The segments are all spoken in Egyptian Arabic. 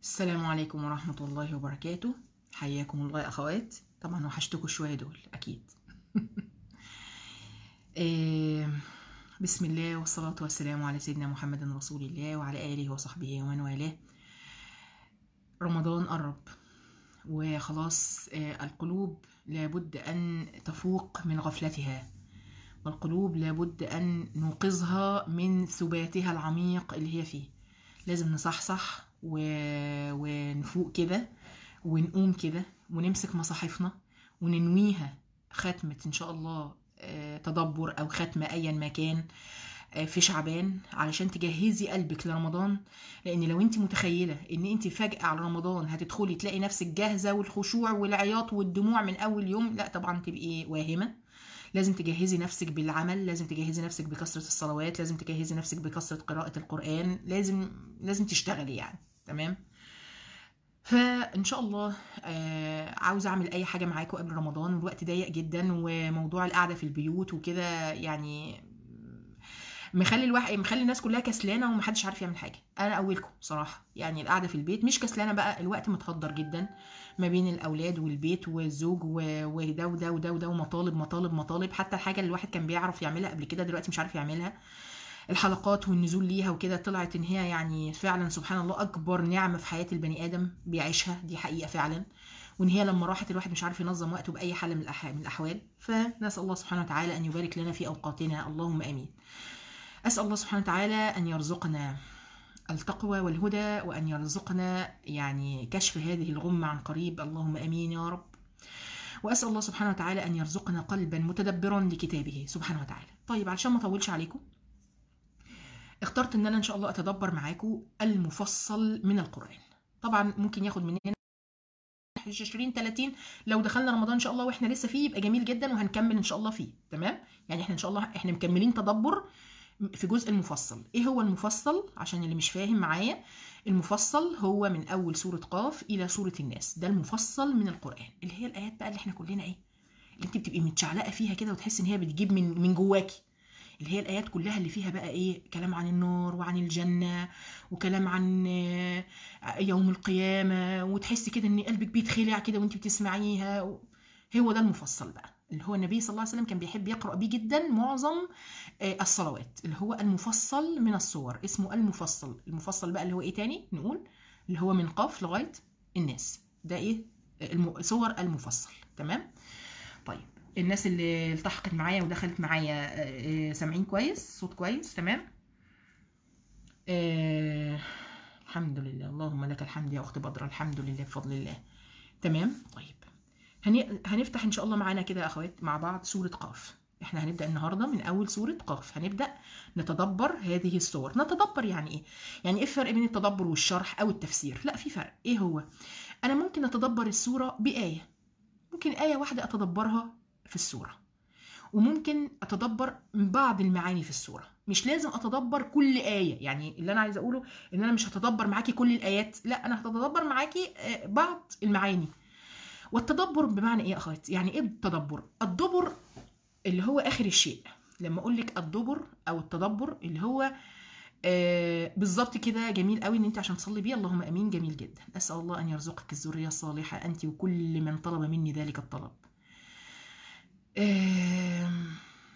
السلام عليكم ورحمة الله وبركاته حياكم الله يا أخوات طبعا وحشتكم شوية دول أكيد إيه، بسم الله والصلاة والسلام على سيدنا محمد رسول الله وعلى آله وصحبه ومن والاه رمضان قرب وخلاص آه، القلوب لابد أن تفوق من غفلتها والقلوب لابد أن نوقظها من ثباتها العميق اللي هي فيه لازم نصحصح و... ونفوق كده ونقوم كده ونمسك مصاحفنا وننويها ختمة إن شاء الله آه، تدبر أو ختمة أيا ما كان آه، في شعبان علشان تجهزي قلبك لرمضان لان لو انت متخيله ان انت فجاه على رمضان هتدخلي تلاقي نفسك جاهزه والخشوع والعياط والدموع من اول يوم لا طبعا تبقي واهمه لازم تجهزي نفسك بالعمل لازم تجهزي نفسك بكثره الصلوات لازم تجهزي نفسك بكثره قراءه القران لازم لازم تشتغلي يعني تمام فان شاء الله آه عاوزه اعمل اي حاجه معاكم قبل رمضان والوقت ضيق جدا وموضوع القعده في البيوت وكده يعني مخلي الواحد مخلي الناس كلها كسلانه ومحدش عارف يعمل حاجه انا اولكم بصراحه يعني القعده في البيت مش كسلانه بقى الوقت متهدر جدا ما بين الاولاد والبيت والزوج و- وده وده وده وده ومطالب مطالب مطالب حتى الحاجه اللي الواحد كان بيعرف يعملها قبل كده دلوقتي مش عارف يعملها الحلقات والنزول ليها وكده طلعت ان هي يعني فعلا سبحان الله اكبر نعمه في حياه البني ادم بيعيشها دي حقيقه فعلا وان هي لما راحت الواحد مش عارف ينظم وقته باي حال من الأح- من الاحوال فنسال الله سبحانه وتعالى ان يبارك لنا في اوقاتنا اللهم امين أسأل الله سبحانه وتعالى أن يرزقنا التقوى والهدى وأن يرزقنا يعني كشف هذه الغمة عن قريب اللهم أمين يا رب وأسأل الله سبحانه وتعالى أن يرزقنا قلبا متدبرا لكتابه سبحانه وتعالى طيب علشان ما أطولش عليكم اخترت ان انا ان شاء الله اتدبر معاكم المفصل من القرآن طبعا ممكن ياخد مننا 20 30 لو دخلنا رمضان ان شاء الله واحنا لسه فيه يبقى جميل جدا وهنكمل ان شاء الله فيه تمام يعني احنا ان شاء الله احنا مكملين تدبر في جزء المفصل ايه هو المفصل عشان اللي مش فاهم معايا المفصل هو من اول سورة قاف الى سورة الناس ده المفصل من القرآن اللي هي الايات بقى اللي احنا كلنا ايه اللي انت بتبقي متشعلقه فيها كده وتحس ان هي بتجيب من من جواكي اللي هي الايات كلها اللي فيها بقى ايه كلام عن النار وعن الجنه وكلام عن آه، يوم القيامه وتحسي كده ان قلبك بيتخلع كده وانت بتسمعيها و- هو ده المفصل بقى اللي هو النبي صلى الله عليه وسلم كان بيحب يقرأ بيه جدا معظم آه، الصلوات اللي هو المفصل من الصور اسمه المفصل المفصل بقى اللي هو ايه تاني نقول اللي هو من قاف لغاية الناس ده ايه آه، الم... صور المفصل تمام طيب الناس اللي التحقت معايا ودخلت معايا آه، آه، سامعين كويس صوت كويس تمام آه، الحمد لله اللهم لك الحمد يا اخت بدر الحمد لله بفضل الله تمام طيب هن... هنفتح ان شاء الله معانا كده يا اخوات مع بعض سورة قاف احنا هنبدأ النهاردة من اول سورة قاف هنبدأ نتدبر هذه السور نتدبر يعني ايه يعني ايه الفرق بين التدبر والشرح او التفسير لا في فرق ايه هو انا ممكن اتدبر السورة بآية ممكن آية واحدة اتدبرها في السورة وممكن اتدبر بعض المعاني في السورة مش لازم اتدبر كل آية يعني اللي انا عايزه اقوله ان انا مش هتدبر معاكي كل الآيات لا انا هتدبر معاكي آه، بعض المعاني والتدبر بمعنى ايه يا اخواتي يعني ايه التدبر الدبر اللي هو اخر الشيء لما اقول لك الدبر او التدبر اللي هو آه بالظبط كده جميل قوي ان انت عشان تصلي بيه اللهم امين جميل جدا اسال الله ان يرزقك الذريه الصالحه انت وكل من طلب مني ذلك الطلب آم،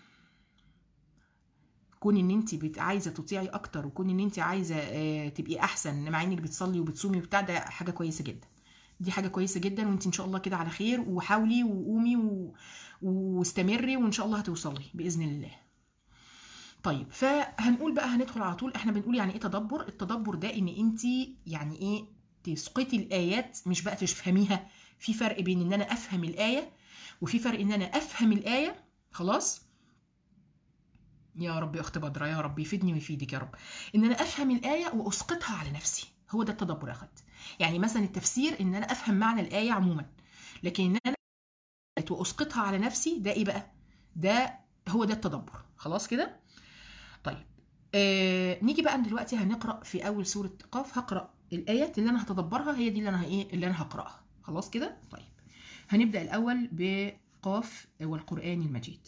كون ان انت بت- عايزه تطيعي اكتر وكون ان انت عايزه آه، تبقي احسن مع انك بتصلي وبتصومي وبتاع ده حاجه كويسه جدا دي حاجه كويسه جدا وانت ان شاء الله كده على خير وحاولي وقومي و... واستمري وان شاء الله هتوصلي باذن الله طيب فهنقول بقى هندخل على طول احنا بنقول يعني ايه تدبر التدبر ده ان انت يعني ايه تسقطي الايات مش بقى تفهميها في فرق بين ان انا افهم الايه وفي فرق ان انا افهم الايه خلاص يا رب يا اخت بدر يا رب يفيدني ويفيدك يا رب ان انا افهم الايه واسقطها على نفسي هو ده التدبر يا اخت يعني مثلا التفسير ان انا افهم معنى الايه عموما لكن ان انا واسقطها على نفسي ده ايه بقى ده هو ده التدبر خلاص كده طيب آه نيجي بقى دلوقتي هنقرا في اول سوره قاف هقرا الايات اللي انا هتدبرها هي دي اللي انا ايه اللي انا هقراها خلاص كده طيب هنبدا الاول بقاف والقران المجيد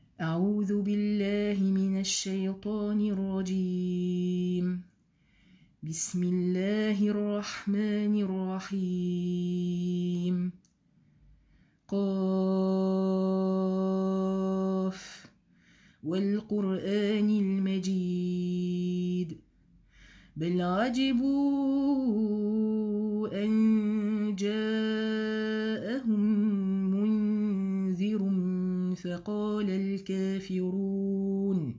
أعوذ بالله من الشيطان الرجيم بسم الله الرحمن الرحيم قاف والقرآن المجيد بل عجبوا أن جاءهم منذر فقال الكافرون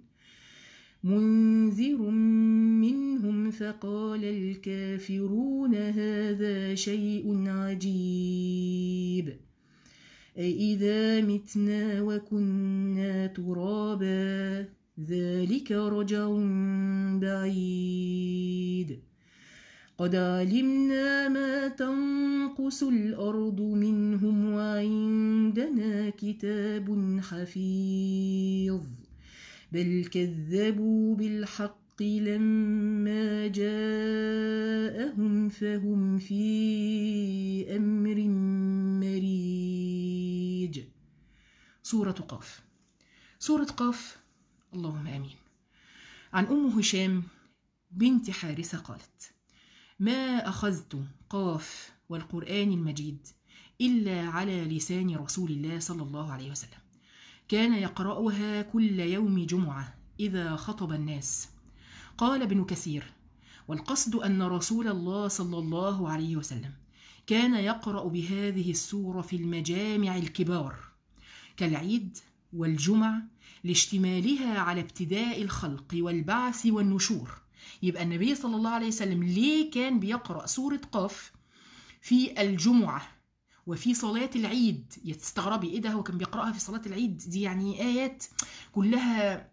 منذر منهم فقال الكافرون هذا شيء عجيب أإذا متنا وكنا ترابا ذلك رجع بعيد قد علمنا ما تنقص الأرض منهم وعندنا كتاب حفيظ بل كذبوا بالحق لما جاءهم فهم في أمر مريج سورة قاف سورة قاف اللهم آمين عن أم هشام بنت حارثة قالت ما أخذت قاف والقرآن المجيد إلا على لسان رسول الله صلى الله عليه وسلم كان يقرأها كل يوم جمعة إذا خطب الناس قال ابن كثير والقصد أن رسول الله صلى الله عليه وسلم كان يقرأ بهذه السورة في المجامع الكبار كالعيد والجمع لاشتمالها على ابتداء الخلق والبعث والنشور يبقى النبي صلى الله عليه وسلم ليه كان بيقرأ سورة قاف في الجمعة وفي صلاة العيد تستغربي ايه ده هو كان بيقرأها في صلاة العيد دي يعني آيات كلها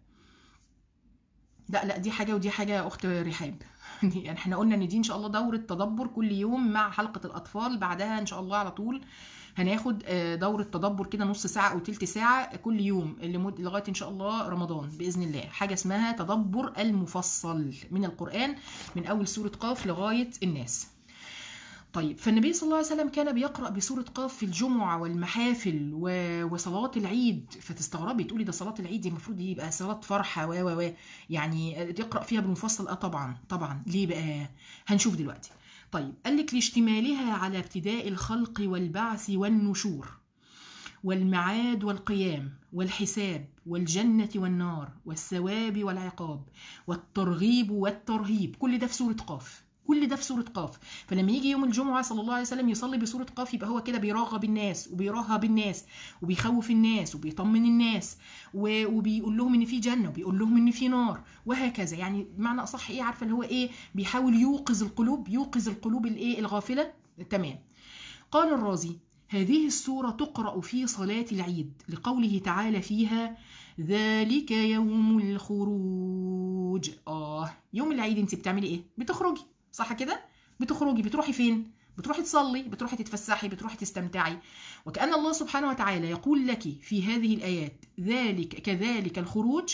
لا لا دي حاجة ودي حاجة أخت رحاب يعني احنا قلنا ان دي ان شاء الله دورة تدبر كل يوم مع حلقة الأطفال بعدها ان شاء الله على طول هناخد دورة تدبر كده نص ساعة أو تلت ساعة كل يوم لمد لغاية إن شاء الله رمضان بإذن الله حاجة اسمها تدبر المفصل من القرآن من أول سورة قاف لغاية الناس طيب فالنبي صلى الله عليه وسلم كان بيقرأ بسورة قاف في الجمعة والمحافل و... وصلاة العيد فتستغربي تقولي ده صلاة العيد دي المفروض يبقى صلاة فرحة و و و يعني يقرأ فيها بالمفصل اه طبعا طبعا ليه بقى هنشوف دلوقتي طيب قال لك لاشتمالها على ابتداء الخلق والبعث والنشور والمعاد والقيام والحساب والجنة والنار والثواب والعقاب والترغيب والترهيب كل ده في سورة قاف كل ده في سورة قاف فلما يجي يوم الجمعة صلى الله عليه وسلم يصلي بسورة قاف يبقى هو كده بيرغب الناس وبيرهب الناس وبيخوف الناس وبيطمن الناس وبيقول لهم ان في جنة وبيقول لهم ان في نار وهكذا يعني بمعنى اصح ايه عارفة اللي هو ايه بيحاول يوقظ القلوب يوقظ القلوب الايه الغافلة تمام قال الرازي هذه السورة تقرأ في صلاة العيد لقوله تعالى فيها ذلك يوم الخروج آه يوم العيد انت بتعملي ايه بتخرجي صح كده بتخرجي بتروحي فين بتروحي تصلي بتروحي تتفسحي بتروحي تستمتعي وكأن الله سبحانه وتعالى يقول لك في هذه الآيات ذلك كذلك الخروج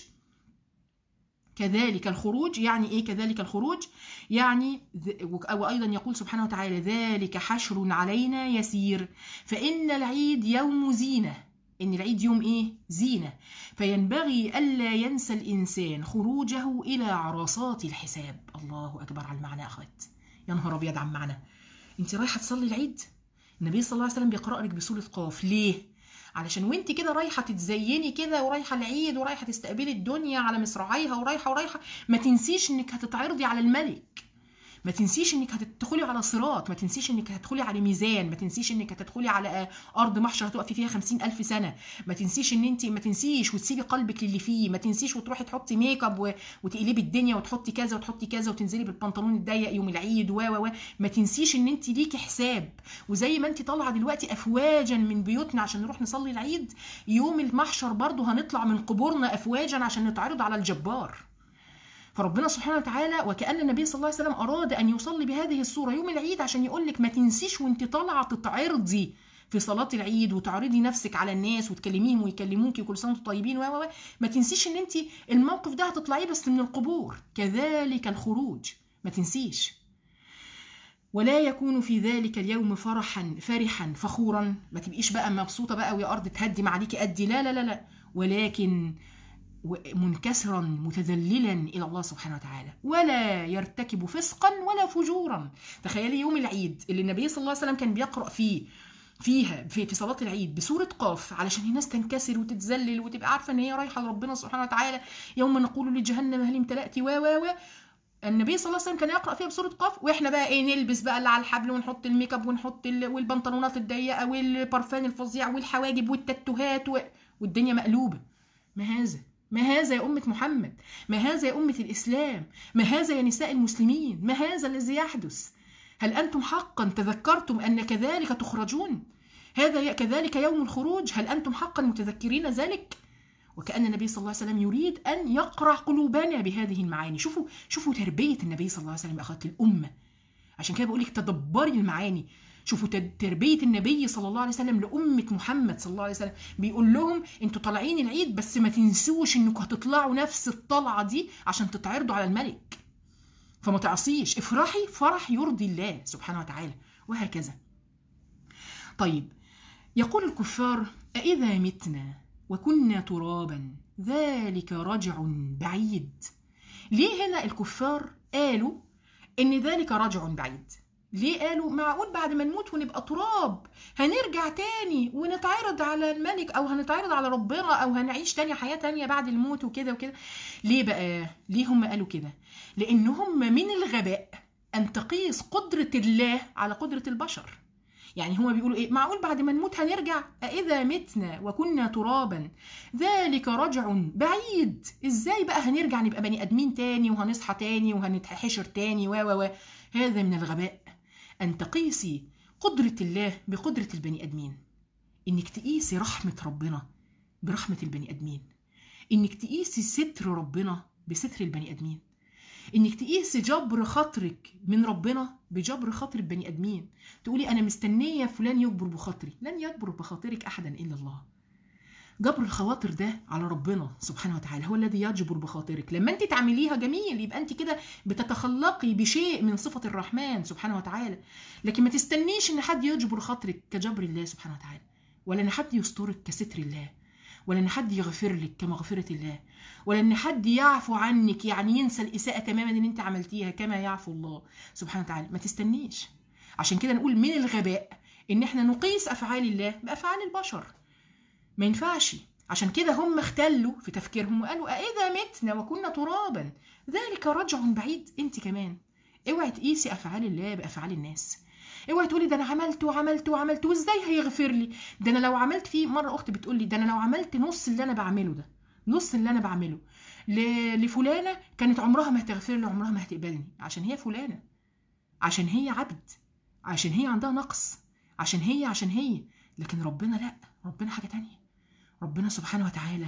كذلك الخروج يعني ايه كذلك الخروج يعني وايضا يقول سبحانه وتعالى ذلك حشر علينا يسير فان العيد يوم زينه ان العيد يوم ايه زينه فينبغي الا ينسى الانسان خروجه الى عرصات الحساب الله اكبر على المعنى اخوات يا نهار ابيض على المعنى انت رايحه تصلي العيد النبي صلى الله عليه وسلم بيقرا لك بسوره قاف ليه علشان وانت كده رايحه تتزيني كده ورايحه العيد ورايحه تستقبلي الدنيا على مصراعيها ورايحه ورايحه ما تنسيش انك هتتعرضي على الملك ما تنسيش انك هتدخلي على صراط ما تنسيش انك هتدخلي على ميزان ما تنسيش انك هتدخلي على ارض محشر هتقفي فيها خمسين الف سنه ما تنسيش ان انت ما تنسيش وتسيبي قلبك للي فيه ما تنسيش وتروحي تحطي ميك اب و... وتقلبي الدنيا وتحطي كذا وتحطي كذا وتنزلي بالبنطلون الضيق يوم العيد و و ما تنسيش ان انت ليكي حساب وزي ما انت طالعه دلوقتي افواجا من بيوتنا عشان نروح نصلي العيد يوم المحشر برضو هنطلع من قبورنا افواجا عشان نتعرض على الجبار فربنا سبحانه وتعالى وكأن النبي صلى الله عليه وسلم أراد أن يصلي بهذه الصورة يوم العيد عشان يقول لك ما تنسيش وانت طالعة تتعرضي في صلاة العيد وتعرضي نفسك على الناس وتكلميهم ويكلموكي وكل سنة وانتم طيبين و ما تنسيش ان انت الموقف ده هتطلعيه بس من القبور كذلك الخروج ما تنسيش ولا يكون في ذلك اليوم فرحا فرحا فخورا ما تبقيش بقى مبسوطة بقى ويا أرض تهدي معليكي قدي لا لا لا لا ولكن منكسرا متذللا الى الله سبحانه وتعالى ولا يرتكب فسقا ولا فجورا تخيلي يوم العيد اللي النبي صلى الله عليه وسلم كان بيقرا فيه فيها في, في صلاه العيد بسوره قاف علشان الناس تنكسر وتتذلل وتبقى عارفه ان هي رايحه لربنا سبحانه وتعالى يوم نقول لجهنم هل امتلأت و و و النبي صلى الله عليه وسلم كان يقرا فيها بسوره قاف واحنا بقى ايه نلبس بقى اللي على الحبل ونحط الميك اب ونحط ال... والبنطلونات الضيقه والبرفان الفظيع والحواجب والتاتوهات و... والدنيا مقلوبه ما هذا ما هذا يا أمة محمد ما هذا يا أمة الإسلام ما هذا يا نساء المسلمين ما هذا الذي يحدث هل أنتم حقا تذكرتم أن كذلك تخرجون هذا كذلك يوم الخروج هل أنتم حقا متذكرين ذلك وكأن النبي صلى الله عليه وسلم يريد أن يقرع قلوبنا بهذه المعاني شوفوا شوفوا تربية النبي صلى الله عليه وسلم أخوات الأمة عشان كده بقول لك تدبري المعاني شوفوا تربية النبي صلى الله عليه وسلم لأمة محمد صلى الله عليه وسلم بيقول لهم انتوا طالعين العيد بس ما تنسوش انكم هتطلعوا نفس الطلعة دي عشان تتعرضوا على الملك فما تعصيش افرحي فرح يرضي الله سبحانه وتعالى وهكذا طيب يقول الكفار أإذا متنا وكنا ترابا ذلك رجع بعيد ليه هنا الكفار قالوا ان ذلك رجع بعيد ليه قالوا معقول بعد ما نموت ونبقى تراب هنرجع تاني ونتعرض على الملك او هنتعرض على ربنا او هنعيش تاني حياة تانية بعد الموت وكده وكده ليه بقى ليه هم قالوا كده لان هم من الغباء ان تقيس قدرة الله على قدرة البشر يعني هما بيقولوا ايه معقول بعد ما نموت هنرجع أإذا متنا وكنا ترابا ذلك رجع بعيد ازاي بقى هنرجع نبقى بني ادمين تاني وهنصحى تاني وهنتحشر تاني و و هذا من الغباء أن تقيسي قدرة الله بقدرة البني آدمين إنك تقيسي رحمة ربنا برحمة البني آدمين إنك تقيسي ستر ربنا بستر البني آدمين إنك تقيسي جبر خاطرك من ربنا بجبر خاطر البني آدمين تقولي أنا مستنية فلان يجبر بخاطري لن يجبر بخاطرك أحدا إلا الله جبر الخواطر ده على ربنا سبحانه وتعالى هو الذي يجبر بخاطرك لما انت تعمليها جميل يبقى انت كده بتتخلقي بشيء من صفة الرحمن سبحانه وتعالى لكن ما تستنيش ان حد يجبر خاطرك كجبر الله سبحانه وتعالى ولا ان حد يسترك كستر الله ولا ان حد يغفر لك كمغفرة الله ولا ان حد يعفو عنك يعني ينسى الاساءة تماما اللي انت عملتيها كما يعفو الله سبحانه وتعالى ما تستنيش عشان كده نقول من الغباء ان احنا نقيس افعال الله بافعال البشر ما ينفعش عشان كده هم اختلوا في تفكيرهم وقالوا أإذا متنا وكنا ترابا ذلك رجع بعيد انت كمان اوعي تقيسي افعال الله بافعال الناس اوعي تقولي ده انا عملت وعملت وعملت وازاي هيغفر لي ده انا لو عملت فيه مره اختي بتقول لي ده انا لو عملت نص اللي انا بعمله ده نص اللي انا بعمله لفلانه كانت عمرها ما هتغفر لي عمرها ما هتقبلني عشان هي فلانه عشان هي عبد عشان هي عندها نقص عشان هي عشان هي لكن ربنا لا ربنا حاجه تانية ربنا سبحانه وتعالى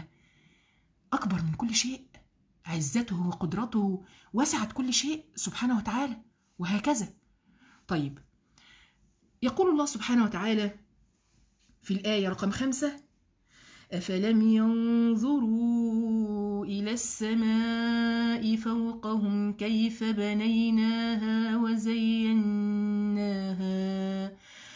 أكبر من كل شيء عزته وقدرته وسعت كل شيء سبحانه وتعالى وهكذا طيب يقول الله سبحانه وتعالى في الآية رقم خمسة أفلم ينظروا إلى السماء فوقهم كيف بنيناها وزيناها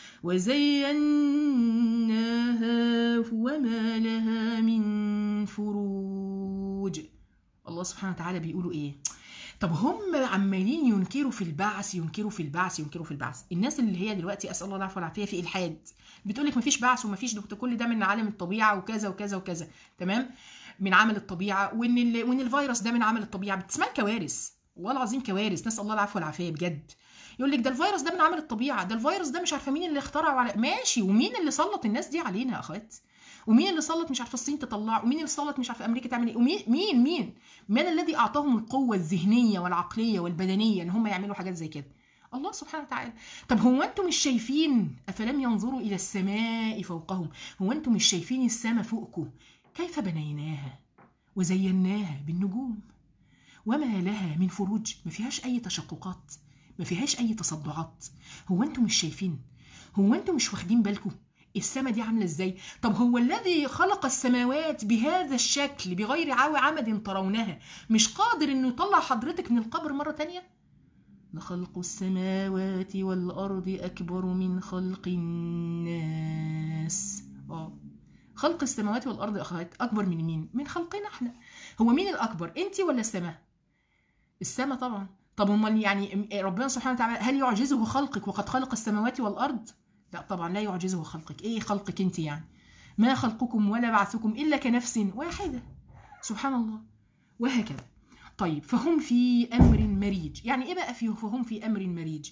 وزيناها وما لها من فروج الله سبحانه وتعالى بيقولوا ايه طب هم عمالين ينكروا في البعث ينكروا في البعث ينكروا في البعث الناس اللي هي دلوقتي اسال الله العفو والعافيه في الحاد بتقول لك مفيش بعث ومفيش دكتور كل ده من عالم الطبيعه وكذا وكذا وكذا تمام من عمل الطبيعه وان ال... وان الفيروس ده من عمل الطبيعه بتسمع كوارث والله العظيم كوارث نسال الله العفو والعافيه بجد يقول لك ده الفيروس ده من عمل الطبيعه ده الفيروس ده مش عارفه مين اللي اخترعه على ماشي ومين اللي سلط الناس دي علينا يا اخوات ومين اللي سلط مش عارفه الصين تطلع ومين اللي سلط مش عارفه امريكا تعمل ايه ومين مين مين من الذي اعطاهم القوه الذهنيه والعقليه والبدنيه ان هم يعملوا حاجات زي كده الله سبحانه وتعالى طب هو انتم مش شايفين افلم ينظروا الى السماء فوقهم هو انتم مش شايفين السماء فوقكم كيف بنيناها وزيناها بالنجوم وما لها من فروج ما فيهاش اي تشققات ما فيهاش اي تصدعات هو انتم مش شايفين هو انتم مش واخدين بالكم السماء دي عامله ازاي طب هو الذي خلق السماوات بهذا الشكل بغير عاو عمد ترونها مش قادر انه يطلع حضرتك من القبر مره تانية لخلق السماوات والارض اكبر من خلق الناس اه خلق السماوات والارض يا اخوات اكبر من مين من خلقنا احنا هو مين الاكبر انت ولا السماء السماء طبعا طب امال يعني ربنا سبحانه وتعالى هل يعجزه خلقك وقد خلق السماوات والارض لا طبعا لا يعجزه خلقك ايه خلقك انت يعني ما خلقكم ولا بعثكم الا كنفس واحده سبحان الله وهكذا طيب فهم في امر مريج يعني ايه بقى فيه فهم في امر مريج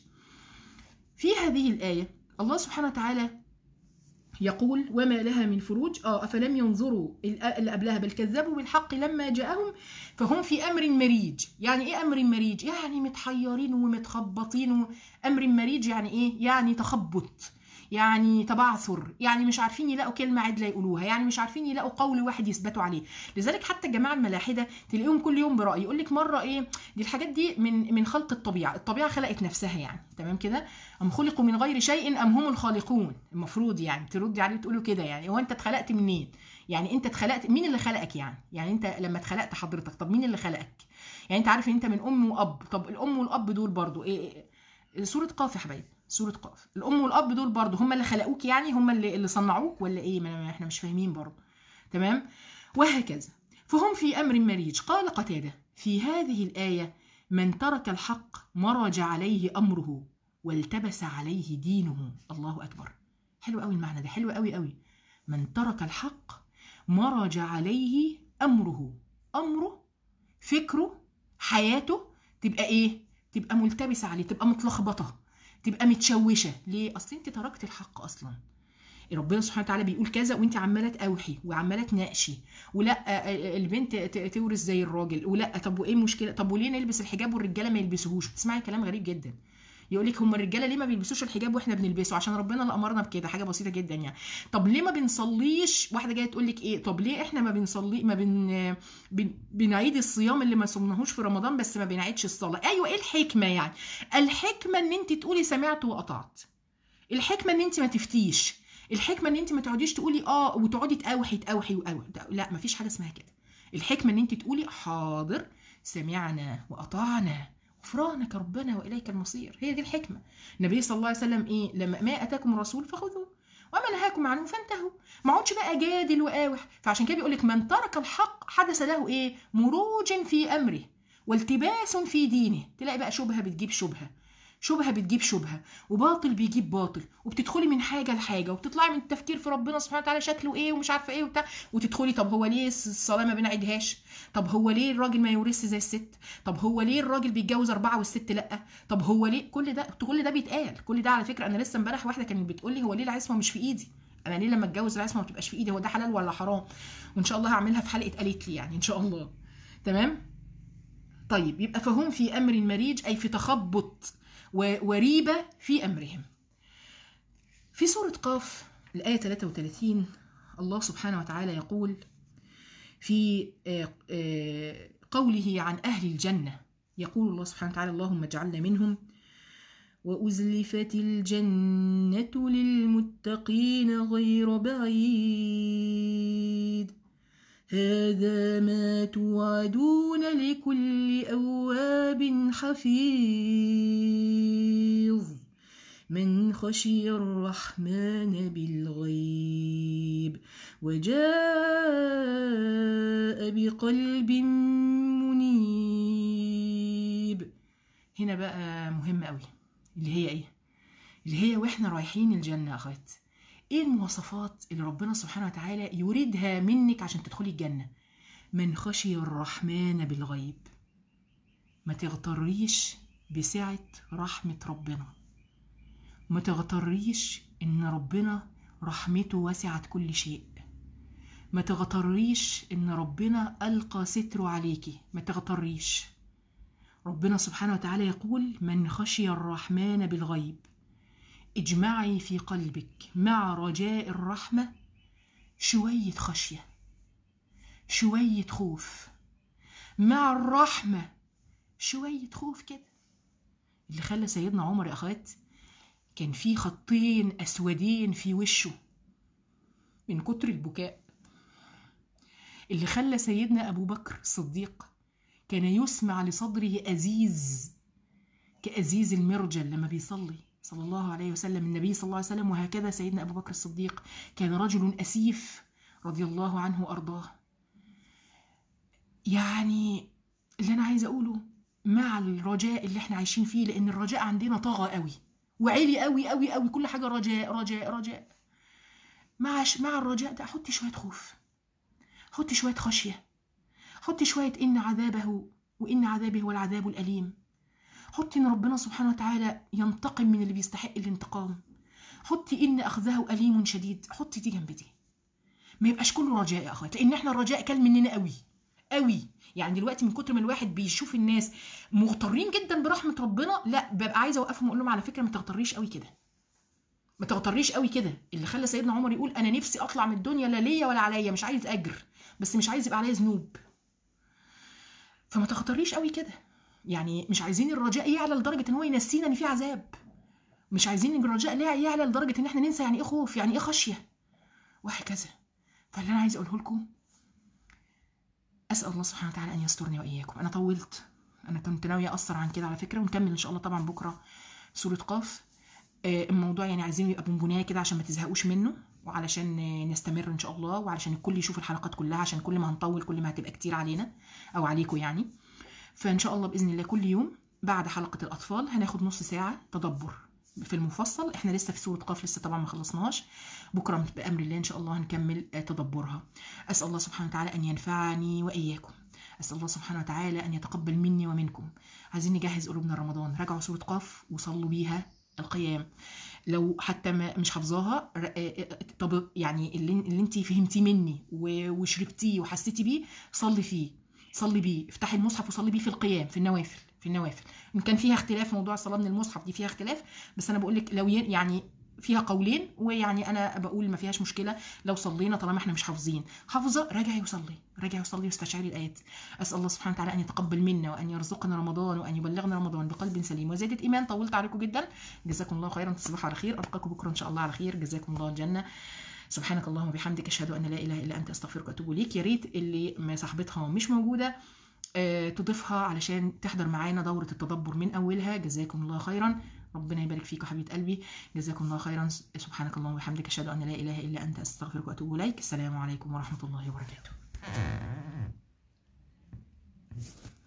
في هذه الايه الله سبحانه وتعالى يقول وما لها من فروج اه افلم ينظروا اللي قبلها بل كذبوا بالحق لما جاءهم فهم في امر مريج يعني ايه امر مريج يعني متحيرين ومتخبطين امر مريج يعني ايه يعني تخبط يعني تبعثر يعني مش عارفين يلاقوا كلمه عدله يقولوها يعني مش عارفين يلاقوا قول واحد يثبتوا عليه لذلك حتى الجماعه الملاحده تلاقيهم كل يوم براي يقول لك مره ايه دي الحاجات دي من من خلق الطبيعه الطبيعه خلقت نفسها يعني تمام كده ام خلقوا من غير شيء ام هم الخالقون المفروض يعني تردي عليه تقولوا كده يعني هو انت اتخلقت منين يعني انت اتخلقت مين اللي خلقك يعني يعني انت لما اتخلقت حضرتك طب مين اللي خلقك يعني انت عارف ان انت من ام واب طب الام والاب دول برضو ايه, إيه؟ سوره قاف يا حبايبي سورة قاف الأم والأب دول برضو هم اللي خلقوك يعني هم اللي, اللي صنعوك ولا إيه ما إحنا مش فاهمين برضو تمام وهكذا فهم في أمر مريج قال قتادة في هذه الآية من ترك الحق مرج عليه أمره والتبس عليه دينه الله أكبر حلو قوي المعنى ده حلو قوي قوي من ترك الحق مرج عليه أمره أمره فكره حياته تبقى إيه تبقى ملتبسة عليه تبقى متلخبطة تبقى متشوشه ليه اصل انت تركت الحق اصلا ربنا سبحانه وتعالى بيقول كذا وانت عماله تقاوحي وعماله تناقشي ولا البنت تورث زي الراجل ولا طب وايه المشكله طب وليه نلبس الحجاب والرجاله ما يلبسوهوش بتسمعي كلام غريب جدا يقول لك هم الرجاله ليه ما بيلبسوش الحجاب واحنا بنلبسه عشان ربنا اللي امرنا بكده حاجه بسيطه جدا يعني طب ليه ما بنصليش واحده جايه تقول لك ايه طب ليه احنا ما بنصلي ما بن... بن... بنعيد الصيام اللي ما صمناهوش في رمضان بس ما بنعيدش الصلاه ايوه ايه الحكمه يعني الحكمه ان انت تقولي سمعت واطعت الحكمه ان انت ما تفتيش الحكمه ان انت ما تقعديش تقولي اه وتقعدي تقاوحي تقاوحي وقاوحي لا ما فيش حاجه اسمها كده الحكمه ان انت تقولي حاضر سمعنا واطعنا غفرانك ربنا واليك المصير هي دي الحكمه النبي صلى الله عليه وسلم ايه لما ما اتاكم الرسول فخذوه وما نهاكم عنه فانتهوا ما اقعدش بقى جادل وقاوح فعشان كده بيقول لك من ترك الحق حدث له ايه مروج في امره والتباس في دينه تلاقي بقى شبهه بتجيب شبهه شبهه بتجيب شبهه وباطل بيجيب باطل وبتدخلي من حاجه لحاجه وبتطلعي من التفكير في ربنا سبحانه وتعالى شكله ايه ومش عارفه ايه وبتاع وتدخلي طب هو ليه الصلاه ما بنعيدهاش طب هو ليه الراجل ما يورثش زي الست طب هو ليه الراجل بيتجوز اربعه والست لا طب هو ليه كل ده كل ده بيتقال كل ده على فكره انا لسه امبارح واحده كانت بتقول لي هو ليه العصمه مش في ايدي انا ليه لما اتجوز العصمه ما تبقاش في ايدي هو ده حلال ولا حرام وان شاء الله هعملها في حلقه قالت لي يعني ان شاء الله تمام طيب يبقى فهم في امر مريج اي في تخبط وريبة في أمرهم في سورة قاف الآية 33 الله سبحانه وتعالى يقول في قوله عن أهل الجنة يقول الله سبحانه وتعالى اللهم اجعلنا منهم وأزلفت الجنة للمتقين غير بعيد هذا ما توعدون لكل أواب حفيظ من خشي الرحمن بالغيب وجاء بقلب منيب هنا بقى مهم قوي اللي هي ايه اللي هي واحنا رايحين الجنة اخوات ايه المواصفات اللي ربنا سبحانه وتعالى يريدها منك عشان تدخلي الجنة من خشي الرحمن بالغيب ما تغتريش بسعة رحمة ربنا ما تغتريش ان ربنا رحمته وسعت كل شيء ما تغتريش ان ربنا القى ستره عليكي ما تغتريش ربنا سبحانه وتعالى يقول من خشي الرحمن بالغيب اجمعي في قلبك مع رجاء الرحمة شوية خشية شوية خوف مع الرحمة شوية خوف كده اللي خلى سيدنا عمر يا أخوات كان في خطين أسودين في وشه من كتر البكاء اللي خلى سيدنا أبو بكر الصديق كان يسمع لصدره أزيز كأزيز المرجل لما بيصلي صلى الله عليه وسلم النبي صلى الله عليه وسلم وهكذا سيدنا أبو بكر الصديق كان رجل أسيف رضي الله عنه وأرضاه يعني اللي أنا عايزة أقوله مع الرجاء اللي احنا عايشين فيه لأن الرجاء عندنا طاغى قوي وعلي قوي قوي قوي كل حاجة رجاء رجاء رجاء مع مع الرجاء ده حطي شوية خوف حطي شوية خشية حطي شوية إن عذابه وإن عذابه هو العذاب الأليم حطي إن ربنا سبحانه وتعالى ينتقم من اللي بيستحق الانتقام حطي إن أخذه أليم شديد حطي دي جنب دي ما يبقاش كله رجاء يا أخوات لأن إحنا الرجاء كل مننا قوي قوي يعني دلوقتي من كتر ما الواحد بيشوف الناس مغترين جدا برحمة ربنا لا ببقى عايزة أوقفهم وأقول لهم على فكرة ما تغتريش قوي كده ما تغتريش قوي كده اللي خلى سيدنا عمر يقول انا نفسي اطلع من الدنيا لا ليا ولا عليا مش عايز اجر بس مش عايز يبقى عليا ذنوب فما تغتريش قوي كده يعني مش عايزين الرجاء يعلى لدرجه ان هو ينسينا ان في عذاب مش عايزين الرجاء لا يعلى لدرجه ان احنا ننسى يعني ايه خوف يعني ايه خشيه وهكذا فاللي انا عايز اقوله لكم اسال الله سبحانه وتعالى ان يسترني واياكم انا طولت انا كنت ناويه اقصر عن كده على فكره ونكمل ان شاء الله طبعا بكره سوره قاف الموضوع يعني عايزين يبقى بونبونايه كده عشان ما تزهقوش منه وعلشان نستمر ان شاء الله وعلشان الكل يشوف الحلقات كلها عشان كل ما هنطول كل ما هتبقى كتير علينا او عليكم يعني فان شاء الله باذن الله كل يوم بعد حلقه الاطفال هناخد نص ساعه تدبر في المفصل احنا لسه في سوره قاف لسه طبعا ما خلصناش بكره بامر الله ان شاء الله هنكمل تدبرها اسال الله سبحانه وتعالى ان ينفعني واياكم اسال الله سبحانه وتعالى ان يتقبل مني ومنكم عايزين نجهز قلوبنا لرمضان راجعوا سوره قاف وصلوا بيها القيام لو حتى ما مش حافظاها طب يعني اللي, اللي انت فهمتيه مني وشربتيه وحسيتي بيه صلي فيه صلي بيه افتحي المصحف وصلي بيه في القيام في النوافل في النوافل ان كان فيها اختلاف موضوع الصلاه من المصحف دي فيها اختلاف بس انا بقول لك لو يعني فيها قولين ويعني انا بقول ما فيهاش مشكله لو صلينا طالما احنا مش حافظين حافظه راجعي وصلي راجعي وصلي واستشعري الايات اسال الله سبحانه وتعالى ان يتقبل منا وان يرزقنا رمضان وان يبلغنا رمضان بقلب سليم وزياده ايمان طولت عليكم جدا جزاكم الله خيرا تصبحوا على خير القاكم بكره ان شاء الله على خير جزاكم الله الجنه سبحانك اللهم وبحمدك اشهد ان لا اله الا انت استغفرك واتوب اليك يا ريت اللي صاحبتها مش موجوده تضيفها علشان تحضر معانا دورة التدبر من أولها جزاكم الله خيرا ربنا يبارك فيكم حبيبة قلبي جزاكم الله خيرا سبحانك اللهم وبحمدك أشهد أن لا إله إلا أنت أستغفرك وأتوب إليك السلام عليكم ورحمة الله وبركاته